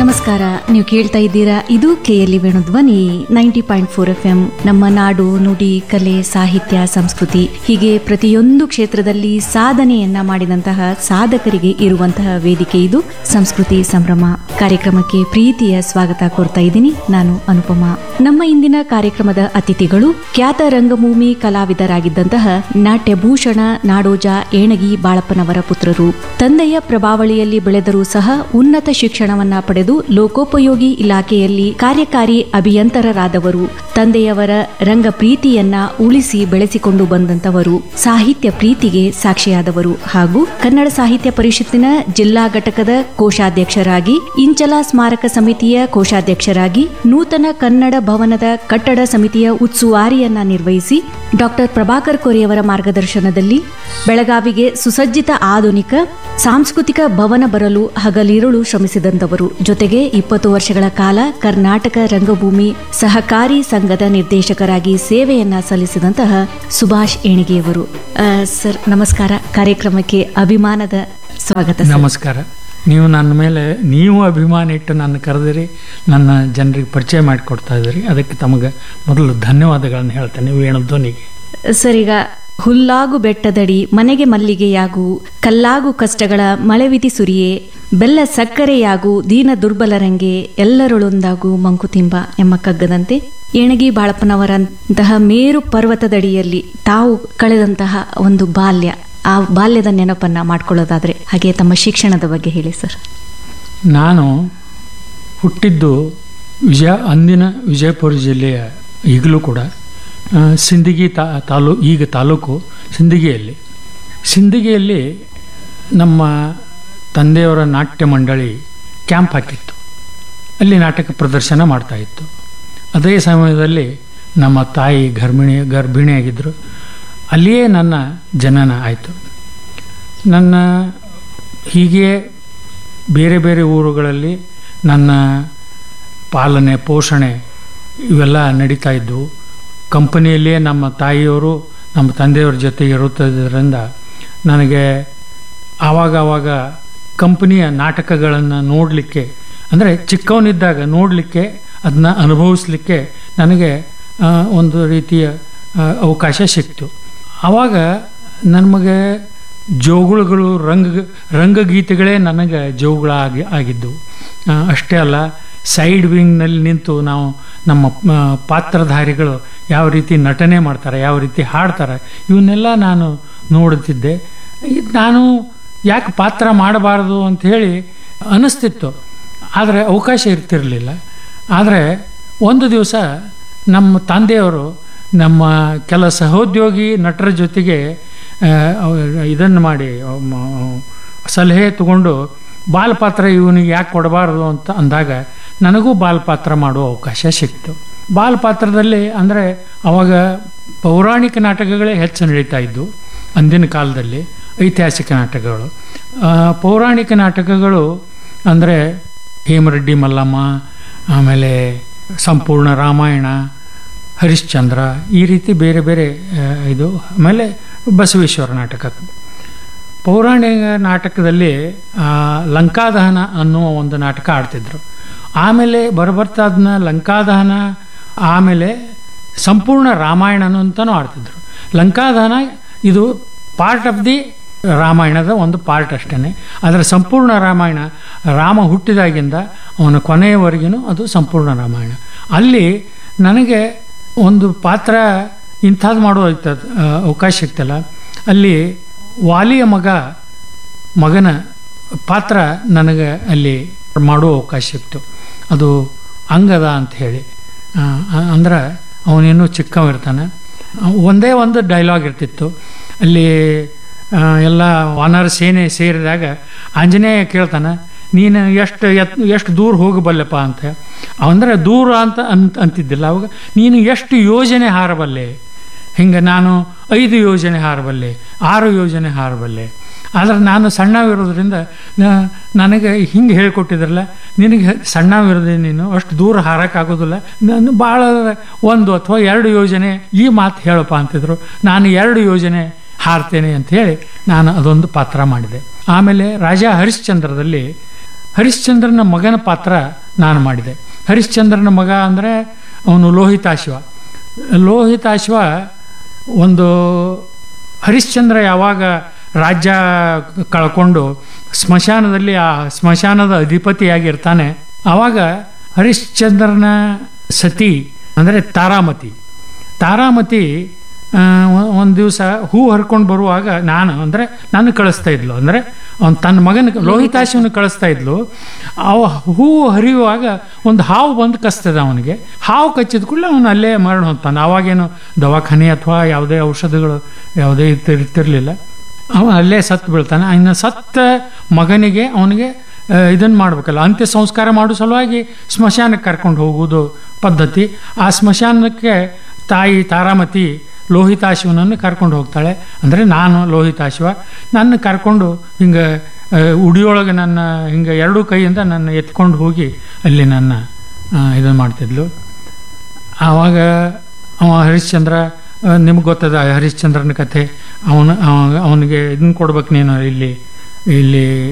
ನಮಸ್ಕಾರ ನೀವು ಕೇಳ್ತಾ ಇದ್ದೀರಾ ಇದು KLE Venudhwani ninety point four F M ನಮ್ಮ ನಾಡು ನುಡಿ ಕಲೆ ಸಾಹಿತ್ಯ ಸಂಸ್ಕೃತಿ ಹೀಗೆ ಪ್ರತಿಯೊಂದು ಕ್ಷೇತ್ರದಲ್ಲಿ ಸಾಧನೆಯನ್ನ ಮಾಡಿದಂತಹ ಸಾಧಕರಿಗೆ ಇರುವಂತಹ ವೇದಿಕೆ ಇದು ಸಂಸ್ಕೃತಿ ಸಂಭ್ರಮ ಕಾರ್ಯಕ್ರಮಕ್ಕೆ ಪ್ರೀತಿಯ ಸ್ವಾಗತ ಕೋರ್ತಾ ಇದ್ದೀನಿ ನಾನು ಅನುಪಮಾ ನಮ್ಮ ಇಂದಿನ ಕಾರ್ಯಕ್ರಮದ ಅತಿಥಿಗಳು ಖ್ಯಾತ ರಂಗಭೂಮಿ ಕಲಾವಿದರಾಗಿದ್ದಂತಹ ನಾಟ್ಯಭೂಷಣ ನಾಡೋಜ ಏಣಗಿ ಬಾಳಪ್ಪನವರ ಪುತ್ರರು ತಂದೆಯ ಪ್ರಭಾವಳಿಯಲ್ಲಿ ಬೆಳೆದರೂ ಸಹ ಉನ್ನತ ಶಿಕ್ಷಣವನ್ನ ಪಡೆದು ಲೋಕೋಪಯೋಗಿ ಇಲಾಖೆಯಲ್ಲಿ ಕಾರ್ಯಕಾರಿ ಅಭಿಯಂತರರಾದವರು ತಂದೆಯವರ ರಂಗ ಪ್ರೀತಿಯನ್ನ ಉಳಿಸಿ ಬೆಳೆಸಿಕೊಂಡು ಬಂದಂತವರು ಸಾಹಿತ್ಯ ಪ್ರೀತಿಗೆ ಸಾಕ್ಷಿಯಾದವರು ಹಾಗೂ ಕನ್ನಡ ಸಾಹಿತ್ಯ ಪರಿಷತ್ತಿನ ಜಿಲ್ಲಾ ಘಟಕದ ಕೋಶಾಧ್ಯಕ್ಷರಾಗಿ ಇಂಚಲ ಸ್ಮಾರಕ ಸಮಿತಿಯ ಕೋಶಾಧ್ಯಕ್ಷರಾಗಿ ನೂತನ ಕನ್ನಡ ಭವನದ ಕಟ್ಟಡ ಸಮಿತಿಯ ಉಸ್ತುವಾರಿಯನ್ನ ನಿರ್ವಹಿಸಿ ಡಾಕ್ಟರ್ ಪ್ರಭಾಕರ್ ಕೊರೆಯವರ ಮಾರ್ಗದರ್ಶನದಲ್ಲಿ ಬೆಳಗಾವಿಗೆ ಸುಸಜ್ಜಿತ ಆಧುನಿಕ ಸಾಂಸ್ಕೃತಿಕ ಭವನ ಬರಲು ಹಗಲಿರುಳು ಶ್ರಮಿಸಿದಂತವರು ಜೊತೆಗೆ ಇಪ್ಪತ್ತು ವರ್ಷಗಳ ಕಾಲ ಕರ್ನಾಟಕ ರಂಗಭೂಮಿ ಸಹಕಾರಿ ಸಂಘದ ನಿರ್ದೇಶಕರಾಗಿ ಸೇವೆಯನ್ನ ಸಲ್ಲಿಸಿದಂತಹ ಸುಭಾಷ್ ಏಣಿಗೆಯವರು ಆ, ಸರ್ ನಮಸ್ಕಾರ ಕಾರ್ಯಕ್ರಮಕ್ಕೆ ಅಭಿಮಾನದ ಸ್ವಾಗತ ಸರ್. ನಮಸ್ಕಾರ ನೀವು ನನ್ನ ಮೇಲೆ ನೀವು ಅಭಿಮಾನ ಇಟ್ಟು ನನ್ನ ಕರೆದಿರಿ ನನ್ನ ಜನರಿಗೆ ಪರಿಚಯ ಮಾಡಿಕೊಡ್ತಾ ಇದ್ದೀರಿ ಅದಕ್ಕೆ ತಮಗೆ ಮೊದಲು ಧನ್ಯವಾದಗಳನ್ನು ಹೇಳ್ತೇನೆ ವೇಣುಧ್ವನಿಗೆ ಸರ್ ಈಗ ಹುಲ್ಲಾಗು ಬೆಟ್ಟದಡಿ ಮನೆಗೆ ಮಲ್ಲಿಗೆಯಾಗು ಕಲ್ಲಾಗು ಕಷ್ಟಗಳ ಮಳೆವಿಧಿ ಸುರಿಯೇ ಬೆಲ್ಲ ಸಕ್ಕರೆಯಾಗು ದೀನ ದುರ್ಬಲರಂಗೆ ಎಲ್ಲರೊಳೊಂದಾಗು ಮಂಕುತಿಂಬ ಎಂಬ ಕಗ್ಗದಂತೆ ಏಣಗಿ ಬಾಳಪ್ಪನವರಂತಹ ಮೇರು ಪರ್ವತದಡಿಯಲ್ಲಿ ತಾವು ಕಳೆದಂತಹ ಒಂದು ಬಾಲ್ಯ ಆ ಬಾಲ್ಯದ ನೆನಪನ್ನ ಮಾಡ್ಕೊಳ್ಳೋದಾದ್ರೆ ಹಾಗೆ ತಮ್ಮ ಶಿಕ್ಷಣದ ಬಗ್ಗೆ ಹೇಳಿ ಸರ್ ನಾನು ಹುಟ್ಟಿದ್ದು ವಿಜಯ ಅಂದಿನ ವಿಜಯಪುರ ಜಿಲ್ಲೆಯ ಈಗಲೂ ಕೂಡ ಆ, ಸಿಂದಗಿ ತಾ ತಾಲೂ ಈಗ ತಾಲೂಕು ಸಿಂದಗಿಯಲ್ಲಿ ಸಿಂದಗಿಯಲ್ಲಿ ನಮ್ಮ ತಂದೆಯವರ ನಾಟ್ಯ ಮಂಡಳಿ ಕ್ಯಾಂಪ್ ಹಾಕಿತ್ತು ಅಲ್ಲಿ ನಾಟಕ ಪ್ರದರ್ಶನ ಮಾಡ್ತಾ ಇತ್ತು ಅದೇ ಸಮಯದಲ್ಲಿ ನಮ್ಮ ತಾಯಿ ಗರ್ಭಿಣಿ ಗರ್ಭಿಣಿಯಾಗಿದ್ದರು ಅಲ್ಲಿಯೇ ನನ್ನ ಜನನ ಆಯಿತು ನನ್ನ ಹೀಗೆ ಬೇರೆ ಬೇರೆ ಊರುಗಳಲ್ಲಿ ನನ್ನ ಪಾಲನೆ ಪೋಷಣೆ ಇವೆಲ್ಲ ನಡೀತಾ ಇದ್ದವು ಕಂಪನಿಯಲ್ಲಿಯೇ ನಮ್ಮ ತಾಯಿಯವರು ನಮ್ಮ ತಂದೆಯವರ ಜೊತೆ ಇರುತ್ತದ್ರಿಂದ ನನಗೆ ಆವಾಗ ಆವಾಗ ಕಂಪನಿಯ ನಾಟಕಗಳನ್ನು ನೋಡಲಿಕ್ಕೆ ಅಂದರೆ ಚಿಕ್ಕವನಿದ್ದಾಗ ನೋಡಲಿಕ್ಕೆ ಅದನ್ನ ಅನುಭವಿಸ್ಲಿಕ್ಕೆ ನನಗೆ ಆ, ಒಂದು ರೀತಿಯ ಆ, ಅವಕಾಶ ಸಿಕ್ತು ಆವಾಗ ನಮಗೆ ಜೋಗುಳುಗಳು ರಂಗ ರಂಗಗೀತೆಗಳೇ ನನಗೆ ಜೋಗುಳಾಗಿ ಆಗಿದ್ದವು ಆ, ಅಷ್ಟೇ ಅಲ್ಲ ಸೈಡ್ ವಿಂಗ್ನಲ್ಲಿ ನಿಂತು ನಾವು ನಮ್ಮ ಆ, ಪಾತ್ರಧಾರಿಗಳು ಯಾವ ರೀತಿ ನಟನೆ ಮಾಡ್ತಾರೆ ಯಾವ ರೀತಿ ಹಾಡ್ತಾರೆ ಇವನ್ನೆಲ್ಲ ನಾನು ನೋಡುತ್ತಿದ್ದೆ ಇದ್ ನಾನು ಯಾಕೆ ಪಾತ್ರ ಮಾಡಬಾರದು ಅಂತ ಹೇಳಿ ಅನಿಸ್ತಿತ್ತು ಆದರೆ ಅವಕಾಶ ಇರ್ತಿರಲಿಲ್ಲ ಆದರೆ ಒಂದು ದಿವಸ ನಮ್ಮ ತಂದೆಯವರು ನಮ್ಮ ಕೆಲ ಸಹೋದ್ಯೋಗಿ ನಟರ ಜೊತೆಗೆ ಇದನ್ನು ಮಾಡಿ ಮ- ಸಲಹೆ ತಗೊಂಡು ಬಾಲಪಾತ್ರ ಇವನಿಗೆ ಯಾಕೆ ಕೊಡಬಾರದು ಅಂತ ಅಂದಾಗ ನನಗೂ ಬಾಲಪಾತ್ರ ಮಾಡುವ ಅವಕಾಶ ಸಿಕ್ತು ಬಾಲಪಾತ್ರದಲ್ಲಿ ಅಂದರೆ ಅವಾಗ ಪೌರಾಣಿಕ ನಾಟಕಗಳೇ ಹೆಚ್ಚು ನಡೀತಾ ಇದ್ದು ಅಂದಿನ ಕಾಲದಲ್ಲಿ ಐತಿಹಾಸಿಕ ನಾಟಕಗಳು ಆ, ಪೌರಾಣಿಕ ನಾಟಕಗಳು ಅಂದರೆ ಹೇಮರೆಡ್ಡಿ ಮಲ್ಲಮ್ಮ ಆಮೇಲೆ ಸಂಪೂರ್ಣ ರಾಮಾಯಣ ಹರಿಶ್ಚಂದ್ರ ಈ ರೀತಿ ಬೇರೆ ಬೇರೆ ಆ, ಇದು ಆಮೇಲೆ ಬಸವೇಶ್ವರ ನಾಟಕ ಪೌರಾಣಿಕ ನಾಟಕದಲ್ಲಿ ಆ, ಲಂಕಾದಹನ ಅನ್ನುವ ಒಂದು ನಾಟಕ ಆಡ್ತಿದ್ರು ಆಮೇಲೆ ಬರಬರ್ತಾ ಅದನ್ನ ಲಂಕಾದಹನ ಆಮೇಲೆ ಸಂಪೂರ್ಣ ರಾಮಾಯಣ ಅಂತಲೂ ಆಡ್ತಿದ್ರು ಲಂಕಾದಹನ ಇದು ಪಾರ್ಟ್ ಆಫ್ ದಿ ರಾಮಾಯಣದ ಒಂದು ಪಾರ್ಟ್ ಅಷ್ಟೇ ಅದರ ಸಂಪೂರ್ಣ ರಾಮಾಯಣ ರಾಮ ಹುಟ್ಟಿದಾಗಿಂದ ಅವನ ಕೊನೆಯವರೆಗೂ ಅದು ಸಂಪೂರ್ಣ ರಾಮಾಯಣ ಅಲ್ಲಿ ನನಗೆ ಒಂದು ಪಾತ್ರ ಇಂಥದ್ದು ಮಾಡೋ ಐತ- ಆ, ಅವಕಾಶ ಸಿಗ್ತಲ್ಲ ಅಲ್ಲಿ ವಾಲಿಯ ಮಗ ಮಗನ ಪಾತ್ರ ನನಗೆ ಅಲ್ಲಿ ಮಾಡುವ ಅವಕಾಶ ಸಿಕ್ತು ಅದು ಅಂಗದ ಅಂತ ಹೇಳಿ ಆ, ಆ- ಅಂದ್ರೆ ಅವನೇನು ಚಿಕ್ಕವಿರ್ತಾನೆ ಒಂದೇ ಒಂದು ಡೈಲಾಗ್ ಇರ್ತಿತ್ತು ಅಲ್ಲಿ ಆ, ಎಲ್ಲ ವಾನರ ಸೇನೆ ಸೇರಿದಾಗ ಆಂಜನೇಯ ಕೇಳ್ತಾನೆ ನೀನು ಎಷ್ಟು ಎತ್ ಎಷ್ಟು ದೂರ ಹೋಗಬಲ್ಲೆಪ್ಪ ಅಂತ ಅಂದರೆ ದೂರ ಅಂತ ಅಂತ ಅಂತಿದ್ದಿಲ್ಲ ಅವಾಗ ನೀನು ಎಷ್ಟು ಯೋಜನೆ ಹಾರಬಲ್ಲೆ ಹಿಂಗೆ ನಾನು ಐದು ಯೋಜನೆ ಹಾರಬಲ್ಲೆ ಆರು ಯೋಜನೆ ಹಾರಬಲ್ಲೆ ಆದರೆ ನಾನು ಸಣ್ಣವಿರೋದ್ರಿಂದ ನ- ನನಗೆ ಹಿಂಗೆ ಹೇಳ್ಕೊಟ್ಟಿದ್ರಲ್ಲ ನಿನಗೆ ಸಣ್ಣವಿರೋದೇ ನೀನು ಅಷ್ಟು ದೂರ ಹಾರಕ್ಕಾಗೋದಿಲ್ಲ ನಾನು ಭಾಳ ಒಂದು ಅಥವಾ ಎರಡು ಯೋಜನೆ ಈ ಮಾತು ಹೇಳಪ್ಪ ಅಂತಿದ್ರು ನಾನು ಎರಡು ಯೋಜನೆ ಹಾರ್ತೇನೆ ಅಂತ ಹೇಳಿ ನಾನು ಅದೊಂದು ಪಾತ್ರ ಮಾಡಿದೆ ಆಮೇಲೆ ರಾಜಾ ಹರಿಶ್ಚಂದ್ರದಲ್ಲಿ ಹರಿಶ್ಚಂದ್ರನ ಮಗನ ಪಾತ್ರ ನಾನು ಮಾಡಿದೆ ಹರಿಶ್ಚಂದ್ರನ ಮಗ ಅಂದರೆ ಅವನು ಲೋಹಿತಾಶ್ವ ಲೋಹಿತಾಶ್ವ ಒಂದು ಹರಿಶ್ಚಂದ್ರ ಯಾವಾಗ ರಾಜ್ಯ ಕಳ್ಕೊಂಡು ಸ್ಮಶಾನದಲ್ಲಿ ಆ ಸ್ಮಶಾನದ ಅಧಿಪತಿಯಾಗಿರ್ತಾನೆ ಆವಾಗ ಹರಿಶ್ಚಂದ್ರನ ಸತಿ ಅಂದರೆ ತಾರಾಮತಿ ತಾರಾಮತಿ ಒಂದು ದಿವಸ ಹೂ ಹರ್ಕೊಂಡು ಬರುವಾಗ ನಾನು ಅಂದರೆ ನಾನು ಕಳಿಸ್ತಾ ಇದ್ಲು ಅಂದರೆ ಅವ್ನು ತನ್ನ ಮಗನ ಲೋಹಿತಾಶವನ್ನು ಕಳಿಸ್ತಾ ಇದ್ಲು ಅವ ಹೂವು ಹರಿಯುವಾಗ ಒಂದು ಹಾವು ಬಂದು ಕಸ್ತದೆ ಅವನಿಗೆ ಹಾವು ಕಚ್ಚಿದ ಕೂಡಲೇ ಅವನು ಅಲ್ಲೇ ಮರಣ ಹೊಂತಾನೆ ಅವಾಗೇನು ದವಾಖಾನೆ ಅಥವಾ ಯಾವುದೇ ಔಷಧಿಗಳು ಯಾವುದೇ ಇರ್ತಿ- ಇರ್ತಿರ್ಲಿಲ್ಲ ಅವ ಅಲ್ಲೇ ಸತ್ತು ಬೀಳ್ತಾನೆ ಇನ್ನು ಸತ್ತ ಮಗನಿಗೆ ಅವನಿಗೆ ಇದನ್ನು ಮಾಡ್ಬೇಕಲ್ಲ ಅಂತ್ಯ ಸಂಸ್ಕಾರ ಮಾಡೋ ಸಲುವಾಗಿ ಸ್ಮಶಾನಕ್ಕೆ ಕರ್ಕೊಂಡು ಹೋಗುವುದು ಪದ್ಧತಿ ಆ ಸ್ಮಶಾನಕ್ಕೆ ತಾಯಿ ತಾರಾಮತಿ ಲೋಹಿತಾಶ್ವನನ್ನು ಕರ್ಕೊಂಡು ಹೋಗ್ತಾಳೆ ಅಂದರೆ ನಾನು ಲೋಹಿತಾಶ್ವ ನನ್ನ ಕರ್ಕೊಂಡು ಹಿಂಗೆ ಉಡಿಯೊಳಗೆ ನನ್ನ ಹಿಂಗೆ ಎರಡೂ ಕೈಯಿಂದ ನನ್ನ ಎತ್ಕೊಂಡು ಹೋಗಿ ಅಲ್ಲಿ ನನ್ನ ಇದನ್ನು ಮಾಡ್ತಿದ್ಲು ಆವಾಗ ಅವ ಹರಿಶ್ಚಂದ್ರ ನಿಮ್ಗೆ ಗೊತ್ತದ ಹರಿಶ್ಚಂದ್ರನ ಕಥೆ ಅವನು ಅವನಿಗೆ ಇದನ್ನ ಕೊಡ್ಬೇಕು ನೀನು ಇಲ್ಲಿ ಇಲ್ಲಿ